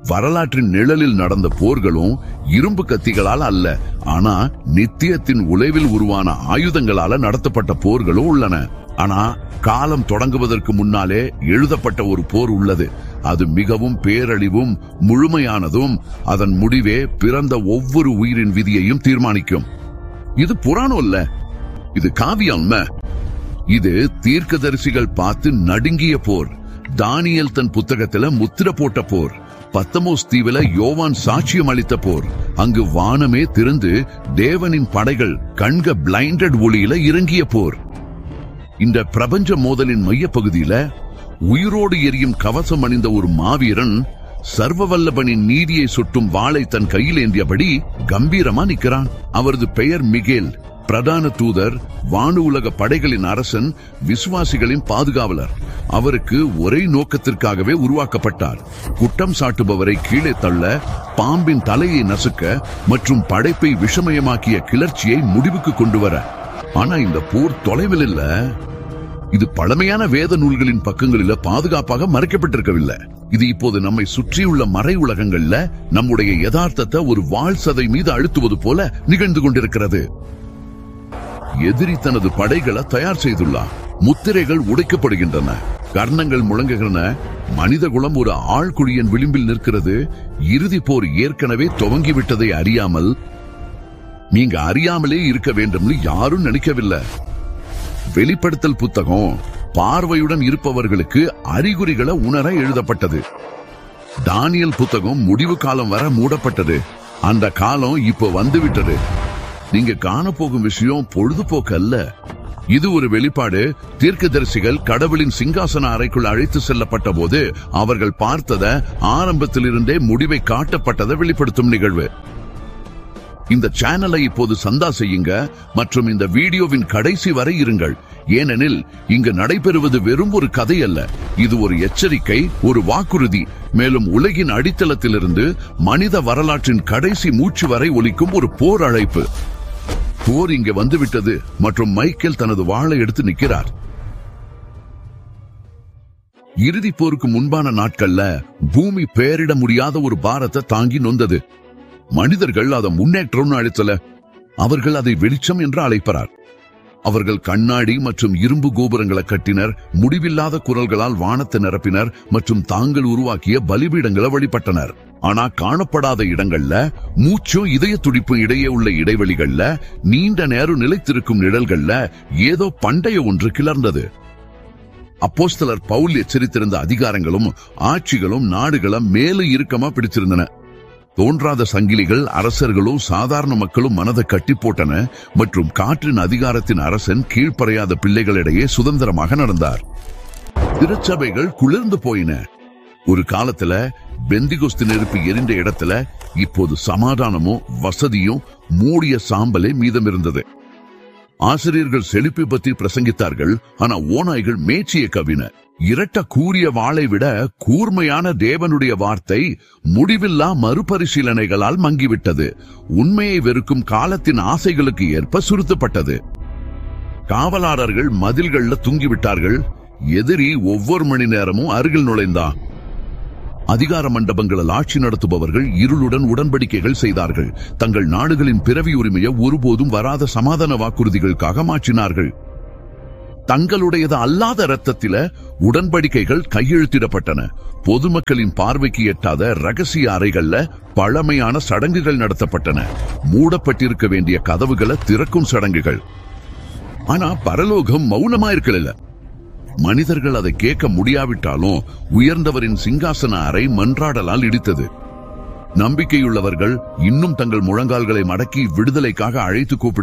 வரலாற்றின் நிழலில் நடந்த போர்களும் இரும்பு கத்திகளால் அல்ல ஆனா நித்தியத்தின் உழைவில் உருவான ஆயுதங்களால நடத்தப்பட்ட போர்களும் உள்ளன ஆனா காலம் தொடங்குவதற்கு முன்னாலே எழுதப்பட்ட ஒரு போர் உள்ளது அது மிகவும் பேரழிவும் முழுமையானதும் அதன் முடிவே பிறந்த ஒவ்வொரு உயிரின் விதியையும் தீர்மானிக்கும் இது புராணம் இல்ல இது காவியம் இது தீர்க்கதரிசிகள் பார்த்து நடுங்கிய போர் தானியல் தன் புத்தகத்துல முத்திர போட்ட போர் பத்தமோஸ் தீவுல யோவான் சாட்சியம் அளித்த போர் அங்கு வானமே திறந்து தேவனின் படைகள் கண்க பிளைண்டட் ஒளியில இறங்கிய போர் இந்த பிரபஞ்ச மோதலின் மையப்பகுதியில உயிரோடு எரியும் கவசம் அணிந்த ஒரு மாவீரன் சர்வவல்லபனின் நீதியை சுட்டும் வாளை தன் கையில் ஏந்தியபடி கம்பீரமா நிக்கிறான் அவரது பெயர் மிகேல் பிரதான தூதர் வானு உலக படைகளின் அரசன் விசுவாசிகளின் பாதுகாவலர் அவருக்கு ஒரே நோக்கத்திற்காகவே உருவாக்கப்பட்டார் குற்றம் சாட்டுபவரை கீழே தள்ள பாம்பின் தலையை நசுக்க மற்றும் படைப்பை விஷமயமாக்கிய கிளர்ச்சியை முடிவுக்கு கொண்டு வர ஆனா இந்த போர் தொலைவில் இல்ல இது பழமையான வேத நூல்களின் பக்கங்களில பாதுகாப்பாக மறைக்கப்பட்டிருக்கவில்லை இது இப்போது நம்மை சுற்றியுள்ள மறை உலகங்கள்ல நம்முடைய யதார்த்தத்தை ஒரு வாழ் சதை மீது அழுத்துவது போல நிகழ்ந்து கொண்டிருக்கிறது எதிரி தனது படைகளை தயார் செய்துள்ளார் முத்திரைகள் உடைக்கப்படுகின்றன கர்ணங்கள் முழங்குகின்றன மனித குலம் ஒரு ஆழ்குழியின் விளிம்பில் நிற்கிறது இறுதி போர் ஏற்கனவே துவங்கிவிட்டதை அறியாமல் நீங்க அறியாமலே இருக்க வேண்டும்னு யாரும் நினைக்கவில்லை வெளிப்படுத்தல் புத்தகம் பார்வையுடன் இருப்பவர்களுக்கு அறிகுறிகளை உணர எழுதப்பட்டது தானியல் புத்தகம் முடிவு காலம் வர மூடப்பட்டது அந்த காலம் இப்போ வந்துவிட்டது நீங்க காணப்போகும் விஷயம் பொழுதுபோக்கு அல்ல இது ஒரு வெளிப்பாடு தீர்க்கதரிசிகள் கடவுளின் சிங்காசன அறைக்குள் அழைத்து செல்லப்பட்ட போது அவர்கள் பார்த்தத ஆரம்பத்திலிருந்தே முடிவை காட்டப்பட்டதை வெளிப்படுத்தும் நிகழ்வு இந்த சேனலை இப்போது சந்தா செய்யுங்க மற்றும் இந்த வீடியோவின் கடைசி வரை இருங்கள் ஏனெனில் இங்கு நடைபெறுவது வெறும் ஒரு கதை அல்ல இது ஒரு எச்சரிக்கை ஒரு வாக்குறுதி மேலும் உலகின் அடித்தளத்திலிருந்து மனித வரலாற்றின் கடைசி மூச்சு வரை ஒலிக்கும் ஒரு போர் அழைப்பு போர் இங்க வந்துவிட்டது மற்றும் மைக்கேல் தனது வாளை எடுத்து நிற்கிறார் இறுதி போருக்கு முன்பான நாட்கள்ல பூமி பெயரிட முடியாத ஒரு பாரத்தை தாங்கி நொந்தது மனிதர்கள் அதை முன்னேற்றம்னு அழைத்தல அவர்கள் அதை வெளிச்சம் என்று அழைப்பறார் அவர்கள் கண்ணாடி மற்றும் இரும்பு கோபுரங்களை கட்டினர் முடிவில்லாத குரல்களால் வானத்தை நிரப்பினர் மற்றும் தாங்கள் உருவாக்கிய பலிபீடங்களை வழிபட்டனர் ஆனா காணப்படாத இடங்கள்ல மூச்சும் இதய துடிப்பும் இடையே உள்ள இடைவெளிகள்ல நீண்ட நேரம் நிலைத்திருக்கும் நிழல்கள்ல ஏதோ பண்டைய ஒன்று கிளர்ந்தது அப்போஸ்தலர் பவுல் எச்சரித்திருந்த அதிகாரங்களும் ஆட்சிகளும் நாடுகளும் மேலும் இறுக்கமா பிடிச்சிருந்தன தோன்றாத சங்கிலிகள் அரசர்களும் சாதாரண மக்களும் மனதை கட்டி போட்டன மற்றும் காற்றின் அதிகாரத்தின் அரசன் கீழ்ப்பறையாத பிள்ளைகளிடையே சுதந்திரமாக நடந்தார் திருச்சபைகள் குளிர்ந்து போயின ஒரு காலத்துல பெந்திகோஸ்து நெருப்பு எரிந்த இடத்துல இப்போது சமாதானமும் வசதியும் மூடிய சாம்பலே மீதம் இருந்தது ஆசிரியர்கள் செழிப்பை பற்றி பிரசங்கித்தார்கள் ஆனா ஓநாய்கள் மேய்ச்சிய கவின இரட்ட கூறிய வாளை விட கூர்மையான தேவனுடைய வார்த்தை முடிவில்லா மறுபரிசீலனைகளால் மங்கிவிட்டது உண்மையை வெறுக்கும் காலத்தின் ஆசைகளுக்கு ஏற்ப சுருத்தப்பட்டது காவலாளர்கள் மதில்கள்ல தூங்கிவிட்டார்கள் எதிரி ஒவ்வொரு மணி நேரமும் அருகில் நுழைந்தான் அதிகார மண்டபங்களில் ஆட்சி நடத்துபவர்கள் இருளுடன் உடன்படிக்கைகள் செய்தார்கள் தங்கள் நாடுகளின் பிறவி உரிமையை ஒருபோதும் வராத சமாதான வாக்குறுதிகளுக்காக மாற்றினார்கள் தங்களுடையது அல்லாத இரத்தத்தில உடன்படிக்கைகள் கையெழுத்திடப்பட்டன பொதுமக்களின் பார்வைக்கு எட்டாத ரகசிய அறைகள்ல பழமையான சடங்குகள் நடத்தப்பட்டன மூடப்பட்டிருக்க வேண்டிய கதவுகளை திறக்கும் சடங்குகள் ஆனா பரலோகம் மௌனமா இருக்கல மனிதர்கள் அதை கேட்க முடியாவிட்டாலும் உயர்ந்தவரின் சிங்காசன அறை மன்றாடலால் இடித்தது நம்பிக்கையுள்ளவர்கள் இன்னும் தங்கள் முழங்கால்களை மடக்கி விடுதலைக்காக அழைத்து கூப்பிட